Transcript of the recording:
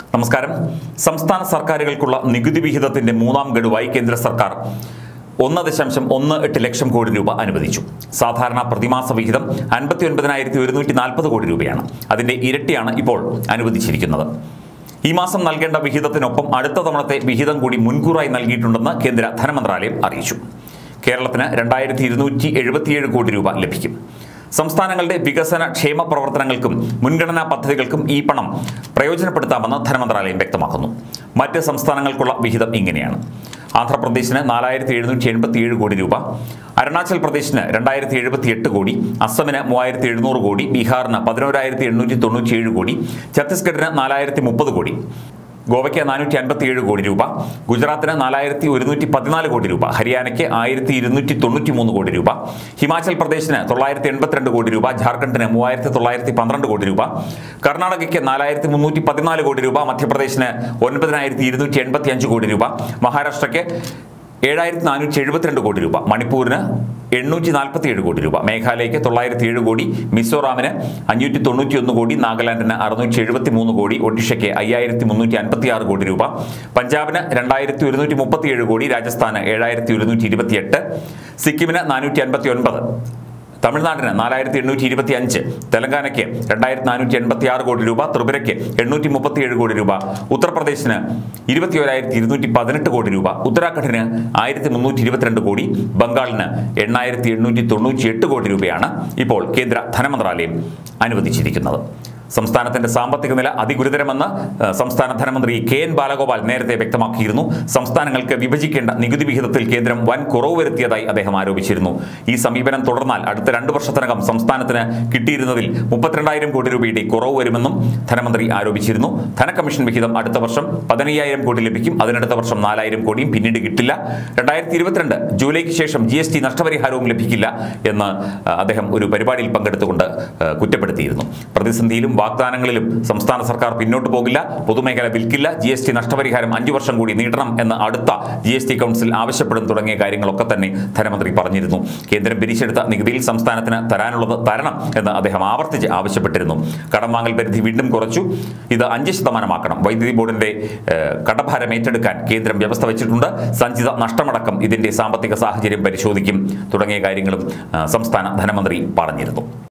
നമസ്കാരം സംസ്ഥാന സർക്കാരുകൾക്കുള്ള നികുതി വിഹിതത്തിന്റെ മൂന്നാം ഗഡുവായി കേന്ദ്ര സർക്കാർ ഒന്ന് ദശാംശം ഒന്ന് എട്ട് ലക്ഷം കോടി രൂപ അനുവദിച്ചു സാധാരണ പ്രതിമാസ വിഹിതം അൻപത്തി ഒൻപതിനായിരത്തി ഒരുന്നൂറ്റി നാൽപ്പത് കോടി രൂപയാണ് അതിന്റെ ഇരട്ടിയാണ് ഇപ്പോൾ അനുവദിച്ചിരിക്കുന്നത് ഈ മാസം നൽകേണ്ട വിഹിതത്തിനൊപ്പം അടുത്ത തവണത്തെ വിഹിതം കൂടി മുൻകൂറായി നൽകിയിട്ടുണ്ടെന്ന് കേന്ദ്ര ധനമന്ത്രാലയം അറിയിച്ചു കേരളത്തിന് രണ്ടായിരത്തി ഇരുന്നൂറ്റി എഴുപത്തിയേഴ് കോടി രൂപ ലഭിക്കും സംസ്ഥാനങ്ങളുടെ വികസന ക്ഷേമ പ്രവർത്തനങ്ങൾക്കും മുൻഗണനാ പദ്ധതികൾക്കും ഈ പണം പ്രയോജനപ്പെടുത്താമെന്ന് ധനമന്ത്രാലയം വ്യക്തമാക്കുന്നു മറ്റ് സംസ്ഥാനങ്ങൾക്കുള്ള വിഹിതം ഇങ്ങനെയാണ് ആന്ധ്രാപ്രദേശിന് നാലായിരത്തി എഴുന്നൂറ്റി എൺപത്തി ഏഴ് കോടി രൂപ അരുണാചൽ പ്രദേശിന് രണ്ടായിരത്തി എഴുപത്തി എട്ട് കോടി അസമിന് മൂവായിരത്തി എഴുന്നൂറ് കോടി ബീഹാറിന് പതിനോരായിരത്തി എണ്ണൂറ്റി തൊണ്ണൂറ്റി ഏഴ് കോടി ഛത്തീസ്ഗഡിന് നാലായിരത്തി മുപ്പത് കോടി ഗോവയ്ക്ക് നാനൂറ്റി അൻപത്തിയേഴ് കോടി രൂപ ഗുജറാത്തിന് നാലായിരത്തി ഒരുന്നൂറ്റി പതിനാല് കോടി രൂപ ഹരിയാനയ്ക്ക് ആയിരത്തി ഇരുന്നൂറ്റി തൊണ്ണൂറ്റി മൂന്ന് കോടി രൂപ ഹിമാചൽ പ്രദേശിന് തൊള്ളായിരത്തി എൺപത്തിരണ്ട് കോടി രൂപ ജാർഖണ്ഡിന് മൂവായിരത്തി തൊള്ളായിരത്തി പന്ത്രണ്ട് കോടി രൂപ കർണാടകയ്ക്ക് നാലായിരത്തി മുന്നൂറ്റി പതിനാല് കോടി രൂപ മധ്യപ്രദേശിന് ഒൻപതിനായിരത്തി ഇരുന്നൂറ്റി എൺപത്തി അഞ്ച് കോടി രൂപ മഹാരാഷ്ട്രയ്ക്ക് ഏഴായിരത്തി നാനൂറ്റി എഴുപത്തിരണ്ട് കോടി രൂപ മണിപ്പൂരിന് എണ്ണൂറ്റി നാൽപ്പത്തി ഏഴ് കോടി രൂപ മേഘാലയയ്ക്ക് തൊള്ളായിരത്തി ഏഴ് കോടി മിസോറാമിന് അഞ്ഞൂറ്റി തൊണ്ണൂറ്റി ഒന്ന് കോടി നാഗാലാൻഡിന് അറുന്നൂറ്റി എഴുപത്തി മൂന്ന് കോടി ഒഡീഷയ്ക്ക് അയ്യായിരത്തി മുന്നൂറ്റി അൻപത്തി ആറ് കോടി രൂപ പഞ്ചാബിന് രണ്ടായിരത്തി ഒരുന്നൂറ്റി മുപ്പത്തി ഏഴ് കോടി രാജസ്ഥാന് ഏഴായിരത്തി ഒരുന്നൂറ്റി ഇരുപത്തി എട്ട് സിക്കിമിന് നാനൂറ്റി അൻപത്തി ഒൻപത് തമിഴ്നാടിന് നാലായിരത്തി എണ്ണൂറ്റി ഇരുപത്തി അഞ്ച് തെലങ്കാനയ്ക്ക് രണ്ടായിരത്തി നാനൂറ്റി എൺപത്തി ആറ് കോടി രൂപ ത്രിപുരയ്ക്ക് എണ്ണൂറ്റി മുപ്പത്തി ഏഴ് കോടി രൂപ ഉത്തർപ്രദേശിന് ഇരുപത്തി ഒരായിരത്തി ഇരുന്നൂറ്റി പതിനെട്ട് കോടി രൂപ ഉത്തരാഖണ്ഡിന് ആയിരത്തി മുന്നൂറ്റി ഇരുപത്തിരണ്ട് കോടി ബംഗാളിന് എണ്ണായിരത്തി എണ്ണൂറ്റി തൊണ്ണൂറ്റി എട്ട് കോടി രൂപയാണ് ഇപ്പോൾ കേന്ദ്ര ധനമന്ത്രാലയം അനുവദിച്ചിരിക്കുന്നത് സംസ്ഥാനത്തിന്റെ സാമ്പത്തിക നില അതിഗുരുതരമെന്ന് ഏഹ്, സംസ്ഥാന ധനമന്ത്രി കെ എൻ ബാലഗോപാൽ നേരത്തെ വ്യക്തമാക്കിയിരുന്നു സംസ്ഥാനങ്ങൾക്ക് വിഭജിക്കേണ്ട നികുതി വിഹിതത്തിൽ കേന്ദ്രം വൻ കുറവ് വരുത്തിയതായി അദ്ദേഹം ആരോപിച്ചിരുന്നു ഈ സമീപനം തുടർന്നാൽ അടുത്ത രണ്ടു വർഷത്തിനകം സംസ്ഥാനത്തിന് കിട്ടിയിരുന്നതിൽ മുപ്പത്തിരണ്ടായിരം കോടി രൂപയുടെ കുറവ് വരുമെന്നും ധനമന്ത്രി ആരോപിച്ചിരുന്നു ധനകമ്മീഷൻ വിഹിതം അടുത്ത വർഷം പതിനയ്യായിരം കോടി ലഭിക്കും അതിനടുത്ത വർഷം നാലായിരം കോടിയും പിന്നീട് കിട്ടില്ല രണ്ടായിരത്തി ഇരുപത്തിരണ്ട് ജൂലൈക്ക് ശേഷം ജി എസ് ടി നഷ്ടപരിഹാരവും ലഭിക്കില്ല എന്ന് ആ, അദ്ദേഹം ഒരു പരിപാടിയിൽ പങ്കെടുത്തുകൊണ്ട് ആ, കുറ്റപ്പെടുത്തിയിരുന്നു പ്രതിസന്ധിയിലും വാഗ്ദാനങ്ങളിലും സംസ്ഥാന സർക്കാർ പിന്നോട്ട് പോകില്ല പൊതുമേഖല വിൽക്കില്ല ജി എസ് ടി നഷ്ടപരിഹാരം അഞ്ചു വർഷം കൂടി നീട്ടണം എന്ന് അടുത്ത ജി എസ് ടി കൗൺസിൽ ആവശ്യപ്പെടും തുടങ്ങിയ കാര്യങ്ങളൊക്കെ തന്നെ ധനമന്ത്രി പറഞ്ഞിരുന്നു കേന്ദ്രം പിരിച്ചെടുത്ത നികുതിയിൽ സംസ്ഥാനത്തിന് തരാനുള്ളത് തരണം എന്ന് അദ്ദേഹം ആവർത്തിച്ച് ആവശ്യപ്പെട്ടിരുന്നു കടം വാങ്ങൽ പരിധി വീണ്ടും കുറച്ചു ഇത് അഞ്ച് ശതമാനമാക്കണം വൈദ്യുതി ബോർഡിന്റെ ഏഹ്, കടഭാരം ഏറ്റെടുക്കാൻ കേന്ദ്രം വ്യവസ്ഥ വെച്ചിട്ടുണ്ട് സഞ്ചിത നഷ്ടമടക്കം ഇതിന്റെ സാമ്പത്തിക സാഹചര്യം പരിശോധിക്കും തുടങ്ങിയ കാര്യങ്ങളും ആ, സംസ്ഥാന ധനമന്ത്രി പറഞ്ഞിരുന്നു